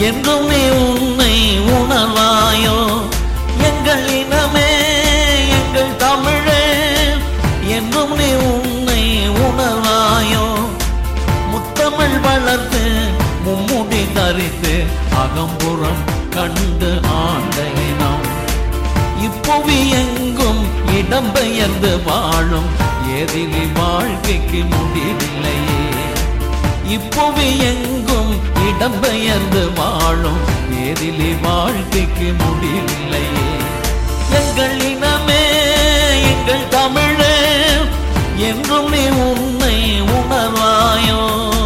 என்றும் நீ உன்னை உணர்வாயோ எங்கள் இனமே எங்கள் தமிழே என்றும் நீ உன்னை உணர்வாயோ முத்தமிழ் வளர்த்து மும்முடி தரித்து அகம்புறம் கண்டு ஆண்ட இனம் இப்புவி எங்கும் இடம்பெயர்ந்து வாழும் எதிலி வாழ்க்கைக்கு முடிவில்லையே இப்புவி எங்கும் இடம்பெயர்ந்து வாழும் எதிலி வாழ்க்கைக்கு முடிவில்லையே எங்கள் இனமே எங்கள் தமிழே என்றும் நீ உன்னை உணர்வாயோ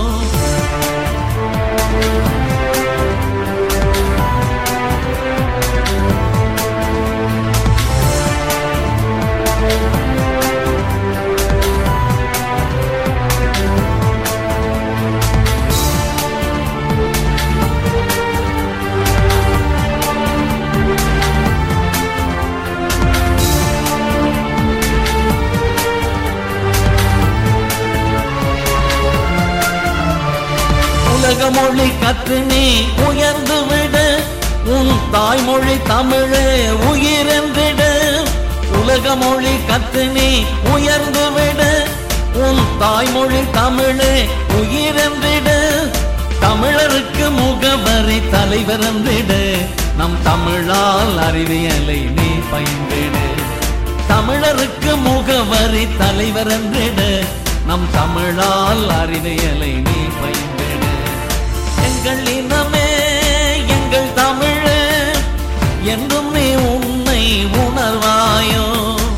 உலக மொழி கற்று நீ உயர்ந்து விடு உன் தாய்மொழி தமிழே உயிரென்றிடு உலக மொழி கற்று நீ உயர்ந்து விடு உன் தாய்மொழி தமிழே உயிரென்றிடு தமிழருக்கு முகவரி தலைவர் என்றிடு நம் தமிழால் அறிவியலை நீ பயின்றிடு தமிழருக்கு முகவரி தலைவர் என்றிடு நம் தமிழால் அறிவியலை நீ பயின்றிடு எங்கள் இனமே எங்கள் தமிழே என்றும் நீ உன்னை உணர்வாயோ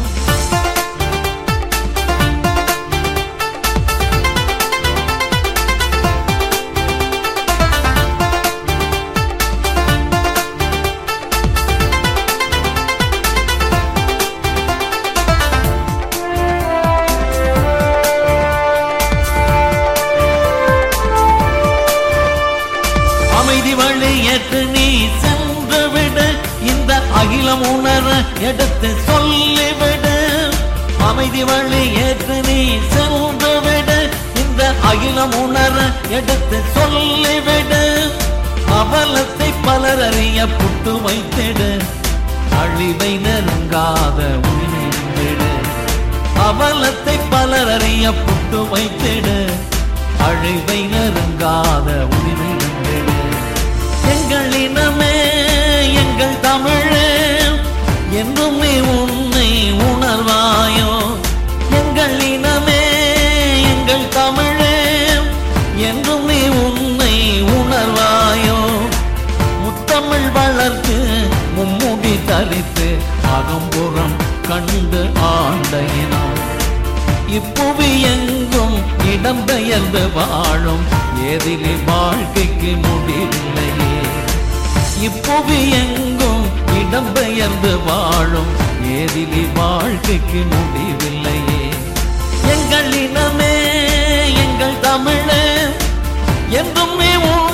அமைதி வழி ஏற்று நீ சென்று விடு இந்த அகிலம் உணர எடுத்து சொல்லிவிடு அமைதி வழி ஏற்று நீ சென்று விடு இந்த அகிலம் உணர எடுத்து சொல்லிவிடு அவலத்தை பலர் அறிய புட்டு வைத்திடு அழிவை நெருங்காத உயிரிடு அவலத்தை பலர் அறிய புட்டு வைத்திடு அழிவை நெருங்காத உரிமை நம்பிடு எங்கள் இனமே எங்கள் தமிழே என்றும் நீ உன்னை உணர்வாயோ எங்கள் இனமே எங்கள் தமிழே என்றும் நீ உன்னை உணர்வாயோ முத்தமிழ் வளர்த்து மும்முடி தரித்து அகம்புறம் கண்டு ஆண்ட இனம் இப்புவி எங்கும் இடம்பெயர்ந்து வாழும் எதிலே வாழ்க்கைக்கு முடிவில்லையே இப்புவி எங்கும் இடம்பெயர்ந்து வாழும் ஏதிலி வாழ்க்கைக்கு முடிவில்லையே எங்கள் இனமே எங்கள் தமிழே என்றும் நீ உன்